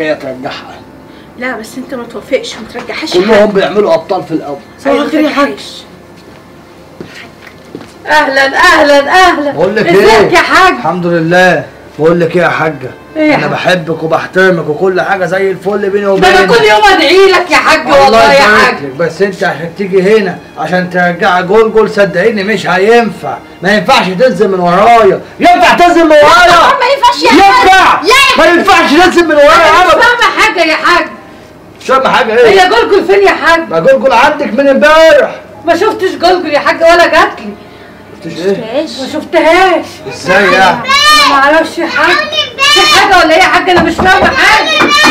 جايه ترجعها لا بس انت ما توافقش وما ترجعهاش كلهم بيعملوا ابطال في الاول صباح الخير يا حاج اهلا اهلا اهلا بقول لك ازيك ايه يا حاج الحمد لله بقول لك ايه يا حاجه إيه يا انا حاج؟ بحبك وبحترمك وكل حاجه زي الفل بيني ده وبينك انا كل يوم ادعي لك يا حاج الله والله يا يبارك حاج لك بس انت عشان تيجي هنا عشان ترجع جولجول صدقيني مش هينفع ما ينفعش تنزل من ورايا ينفع تنزل من ورايا ما ينفعش يا حاج ينفع لا ما ينفعش تنزل من انا ورايا مش ابدا فاهمه حاجه يا حاج مش فاهم حاجه ايه هي جولجول فين يا حاج ما جولجول عندك من امبارح ما شفتش جولجول يا حاج ولا جات لي شفتش ايه ما شفتهاش ازاي يعني ما اعرفش يا حاج في حاجه ولا ايه يا حاج انا مش فاهمه حاجه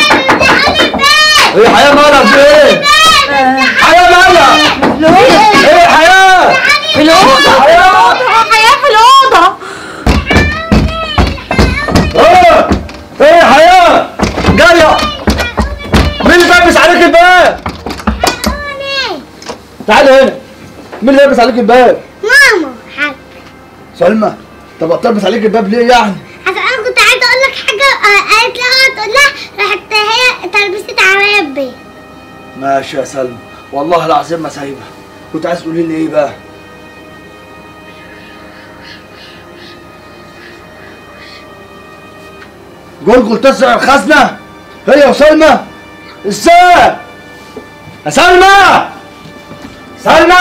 ايه حياه مالها في ايه حياه مالها ايه حياه في الاوضه حياه حياه في الاوضه ايه ايه يا حياه جايه مين اللي لابس عليك الباب تعالي هنا مين اللي لابس عليك الباب ماما حاجة سلمى طب هتلبس عليك الباب ليه يعني عشان انا كنت عايزه اقول لك حاجه آه، قالت لها تقول لها راحت هي تلبست عليا البيت ماشي يا سلمى والله العظيم ما سايبها كنت عايز تقولي لي ايه بقى جولجول تسرق الخزنة هي وسلمى ازاي يا سلمى سلمى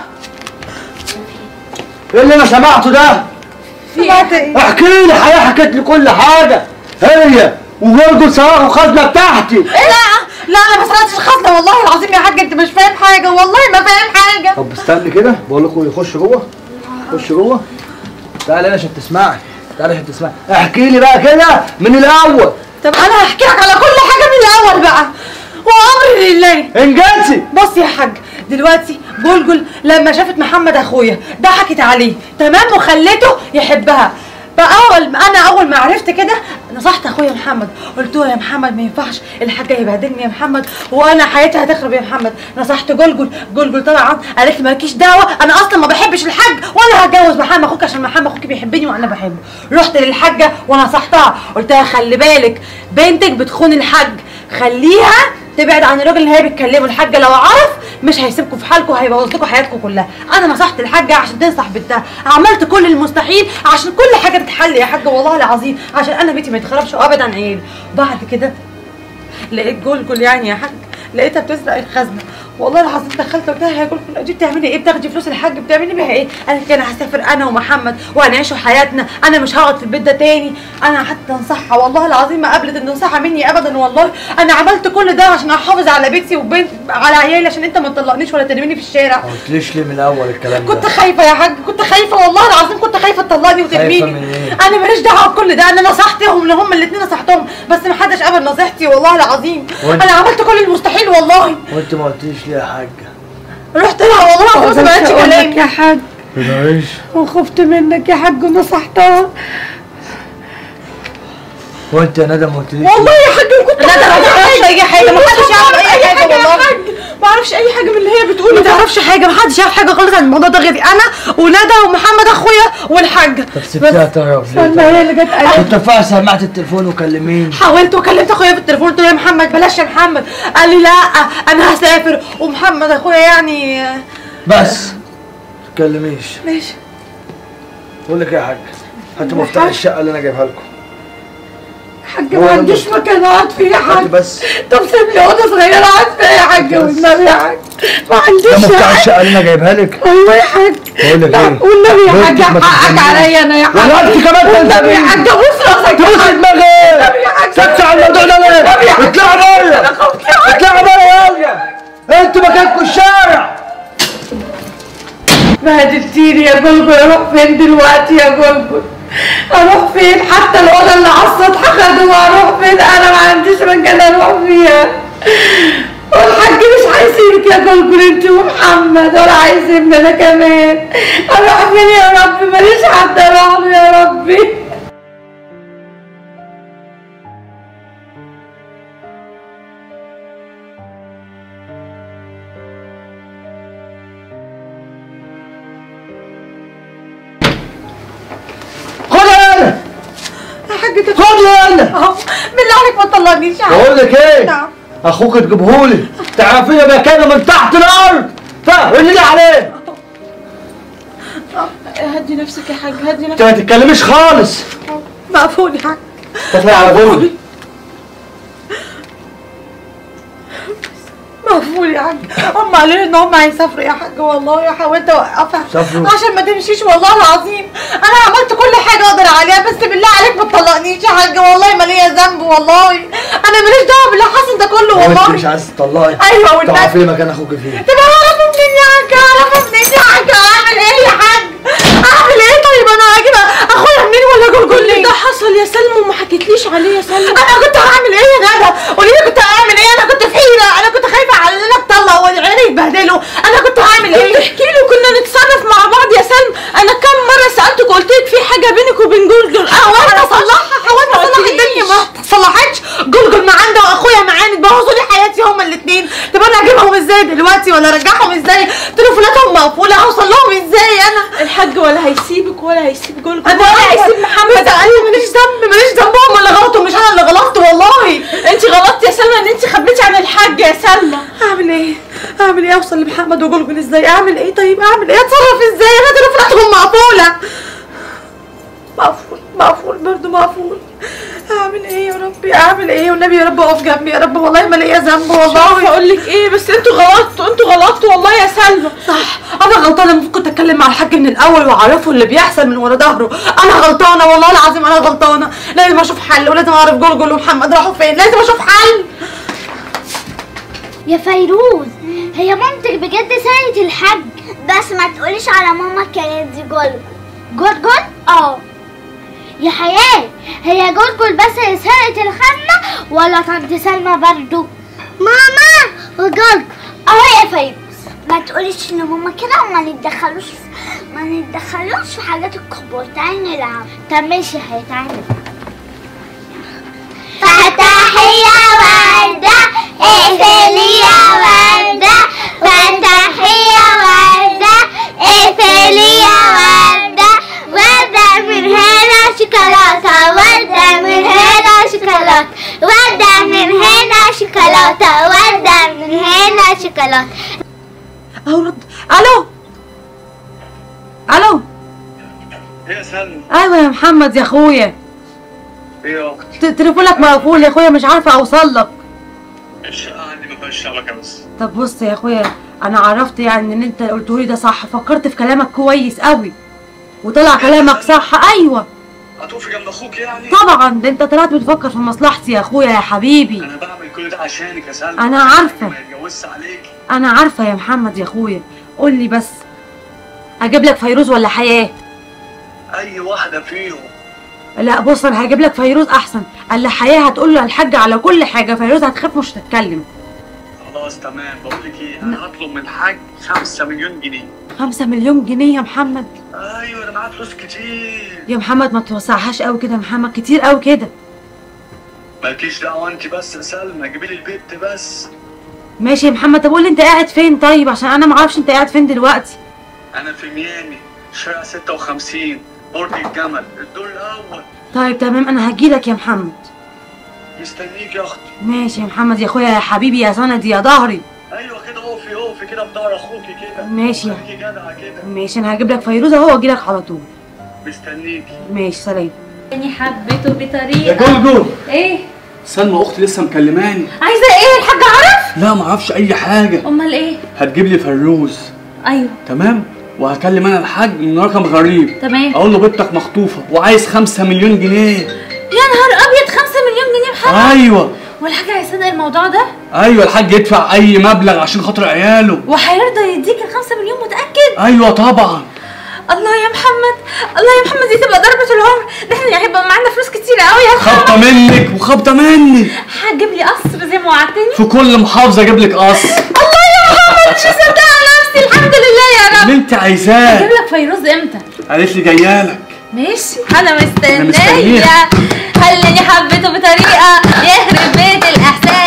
ايه اللي انا سمعته ده سمعت ايه احكي لي حياة حكت لي كل حاجة هي وجولجول سرقوا الخزنة بتاعتي لا لا انا ما سرقتش الخزنه والله العظيم يا حاج انت مش فاهم حاجه والله ما فاهم حاجه طب استني كده بقول لكم يخش جوه خش جوه تعالى هنا عشان تسمعي تعالى عشان تسمعي احكي لي بقى كده من الاول طب انا هحكي لك على كل حاجه من الاول بقى وامري لله انجزي بص يا حاج دلوقتي جلجل لما شافت محمد اخويا ضحكت عليه تمام وخلته يحبها فاول ما انا اول ما عرفت كده نصحت اخويا محمد قلت له يا محمد ما ينفعش الحاج هيبهدلني يا محمد وانا حياتي هتخرب يا محمد نصحت جلجل جلجل طبعا قالت لي مالكيش دعوه انا اصلا ما بحبش الحاج ولا هتجوز محمد اخوك عشان محمد اخوك بيحبني وانا بحبه رحت للحاجه ونصحتها قلت لها خلي بالك بنتك بتخون الحاج خليها تبعد عن الراجل اللي هي بتكلمه الحاجه لو عرف مش هيسيبكم في حالكم هيبوظ لكم حياتكم كلها انا نصحت الحاجه عشان تنصح بنتها عملت كل المستحيل عشان كل حاجه تتحل يا حاجه والله العظيم عشان انا بيتي ما يتخربش وابدا عن عيالي بعد كده لقيت جولجول يعني يا حاج لقيتها بتسرق الخزنه والله العظيم دخلت قلت لها يا جولجول دي بتعملي ايه بتاخدي فلوس الحاج بتعملي بيها ايه قالت لي انا هسافر انا ومحمد وهنعيشوا حياتنا انا مش هقعد في البيت ده تاني انا حتى انصحها والله العظيم ما قبلت النصيحه مني ابدا والله انا عملت كل ده عشان احافظ على بيتي وبنت على عيالي عشان انت ما تطلقنيش ولا ترميني في الشارع ما قلتليش ليه من الاول الكلام كنت ده خايفه يا حاج كنت خايفه والله العظيم كنت خايفه تطلقني وترميني من إيه؟ انا ماليش دعوه بكل ده انا نصحتهم اللي هم الاثنين نصحتهم بس ما حدش قبل نصيحتي والله العظيم وأنت؟ انا عملت كل المستحيل والله وانت ما قلتليش ليه يا حاجه رحت لها والله العظيم ما سمعتش كلامي يا حاج بلاش وخفت منك يا حاج ونصحتها وانت يا ندى ما قلتليش والله يا حاج كنت لا ده ما تعرفش اي حاجه ما حدش يعرف اي حاجه والله ما اعرفش اي حاجه من اللي هي بتقوله ما تعرفش حاجه ما حدش يعرف حاجه خالص عن الموضوع ده غيري انا وندى ومحمد اخويا والحاجه طب سبتها تهرب ليه سلمى هي اللي جت قالت كنت فيها سمعت التليفون وكلميني حاولت وكلمت اخويا في التليفون قلت له يا محمد بلاش يا محمد قال لي لا انا هسافر ومحمد اخويا يعني بس تكلميش ماشي بقول لك ايه يا حاج هاتوا مفتاح الشقه اللي انا جايبها لكم حاج هو ما ده عنديش المفتاح. مكان اقعد فيه يا هاتي حاج بس طب سيب لي اوضه صغيره اقعد فيها يا حاج بس. والنبي يا حاج ما ده عنديش مفتاح يا حاج الشقه اللي انا جايبها لك ايوه يا حاج بقول لك لا، ايه والنبي يا حاج بنتك ما حقك تتجننيش. عليا انا يا حاج ولا انت كمان والنبي يا حاج ابوس راسك يا تبوس حاج دماغي يا حاج. سكت على الموضوع ده ليه؟ طب يا حاج. اطلعوا بره انا خفت يا حاج اطلعوا بره يلا انتوا مكانكم الشارع بهدلتيني يا جلجل اروح فين دلوقتي يا جلجل اروح فين حتى الاوضه اللي على السطح خدوها اروح فين انا ما عنديش مكان اروح فيها والحاج مش هيسيبك يا جلجل انت ومحمد ولا هيسيبني انا كمان اروح فين يا رب ماليش حد اروح له يا ربي خد هنا يا حاج حاج انت خد هنا اهو بالله عليك ما تطلقنيش يا حاج بقول لك ايه نعم. اخوك تجيبهولي تعرفيني مكانه من تحت الارض فقولي لي عليه هدي نفسك يا حاج هدي انت نفسك ما تتكلميش خالص مقفول يا حاج تطلع على جولي مقفول يا حاج هم قالوا لي ان هم هيسافروا يا حاج والله حاولت اوقفها سافروا؟ عشان ما تمشيش والله العظيم انا عملت كل حاجه اقدر عليها بس بالله عليك ما تطلقنيش يا حاج والله ما ليا ذنب والله انا ماليش دعوه باللي حصل ده كله وانت مش والله عايز تطلقي ايوه والنبي تعرفي مكان اخوك فين طب اعرفه منين يا حاج اعرفه منين يا حاج اعمل ايه يا حاج اعمل ايه طيب انا هجيب اخويا منين ولا جلجل لي ده حصل يا سلمى وما حكيتليش عليه يا سلمى انا كنت هعمل ايه يا ندى قولي لي كنت هعمل ايه انا كنت في حيره انا كنت خايفه على ان انا اتطلق وعيالي يتبهدلوا انا كنت هعمل ايه احكي له كنا نتصرف مع بعض يا سلمى انا كم مره سالتك قلت لك في حاجه بينك وبين جولجل حاولت اصلحها حاولت اصلح الدنيا ما اتصلحتش جلجل معانا واخويا معانا بوظوا لي حياتي هما الاثنين طب انا اجيبهم ازاي دلوقتي ولا ارجعهم ازاي تليفوناتهم مقفوله هوصل لهم ازاي انا الحاج ولا هيسيبك ولا هيسيب جولجل انا ولا هيسيب محمد انا ماليش ذنب ماليش ذنب هم اللي غلطوا مش انا اللي غلطت والله انت غلطتي يا سلمى ان انت خبيتي عن الحاج يا سلمى اعمل ايه اعمل ايه اوصل لمحمد وجلجل ازاي اعمل ايه طيب اعمل ايه اتصرف ازاي انا تليفوناتهم مقفوله مقفول مقفول برضه مقفول اعمل ايه يا ربي اعمل ايه والنبي يا رب اقف جنبي يا رب والله ما ليا ذنب مش عارفه والله اقول لك ايه بس انتوا غلطتوا انتوا غلطتوا والله يا سلمى صح انا غلطانه المفروض كنت اتكلم مع الحاج من الاول واعرفه اللي بيحصل من ورا ظهره انا غلطانه والله العظيم انا غلطانه لازم اشوف حل ولازم اعرف جلجل ومحمد راحوا فين لازم اشوف حل يا فيروز هي مامتك بجد سرقت الحاج بس ما تقوليش على ماما كانت دي جولجل جولجل اه يا حياة هي جولجل بس اللي سرقت الخزنة ولا طنط سلمى برضو ماما وجولجل اه يا فيروز ما تقوليش ان ماما كده وما نتدخلوش ما نتدخلوش في حاجات الكبار تعالي نلعب طب ماشي هيتعمل فتحي يا وردة اقفلي يا وردة فتحي يا وردة اقفلي يا وردة وردة من هنا شوكولاتة وردة من هنا شوكولاتة وردة من هنا شوكولاتة وردة من هنا شوكولاتة اهو رد الو الو ايه يا سلمى ايوه يا محمد يا اخويا ايه يا اختي ت- تليفونك مقفول يا اخويا مش عارفه اوصل لك الشقه عندي ما فيهاش شبكه بس طب بص يا اخويا انا عرفت يعني ان انت قلته لي ده صح فكرت في كلامك كويس قوي وطلع كلامك صح ايوه هتقفي جنب اخوك يعني طبعا ده انت طلعت بتفكر في مصلحتي يا اخويا يا حبيبي انا بعمل كل ده عشانك يا سلمى أنا عارفة. ما اتجوزت عليكي انا عارفه يا محمد يا اخويا قول لي بس اجيب لك فيروز ولا حياه اي واحده فيهم لا بص انا هجيب لك فيروز احسن قال لي حياه هتقول له الحاج على كل حاجه فيروز هتخاف مش تتكلم خلاص تمام بقول لك ايه انا هطلب من الحاج 5 مليون جنيه خمسة مليون جنيه يا محمد ايوه انا معايا فلوس كتير يا محمد ما توسعهاش قوي كده يا محمد كتير قوي كده مالكيش دعوه انت بس يا سلمى جيبي لي البيت بس ماشي يا محمد طب قول لي انت قاعد فين طيب عشان انا ما اعرفش انت قاعد فين دلوقتي انا في ميامي شارع 56 برج الجمل الدور الاول طيب تمام انا هجيلك يا محمد مستنيك يا اختي ماشي يا محمد يا اخويا يا حبيبي يا سندي يا ظهري ايوه كده اقفي اقفي كده في ظهر اخوكي كده ماشي. خليكي جدعه كده ماشي انا هجيب لك فيروز اهو واجيلك على طول مستنيكي ماشي سلام اني حبيته يا بطريقه جولجول ايه سلمى اختي لسه مكلماني عايزه ايه الحاج عرف لا ما اعرفش اي حاجه امال ايه هتجيب لي فيروز ايوه تمام وهكلم انا الحاج من رقم غريب تمام اقول له بنتك مخطوفه وعايز 5 مليون جنيه يا نهار ابيض 5 مليون جنيه بحاجه ايوه والحاج هيصدق الموضوع ده ايوه الحاج يدفع اي مبلغ عشان خاطر عياله وهيرضى يديك ال 5 مليون متاكد ايوه طبعا الله يا محمد الله يا محمد دي تبقى ضربه العمر ده احنا هيبقى معانا فلوس كتير قوي يا خبطه منك وخبطه مني هتجيب لي قصر زي ما وعدتني في كل محافظه اجيب لك قصر الله يا محمد مش مصدقه نفسي الحمد لله يا رب اللي انت عايزاه هجيب لك فيروز امتى قالت لي جايالك ماشي انا مستنيها. مستنيه خليني حبيته بطريقه يخرب بيت الاحساس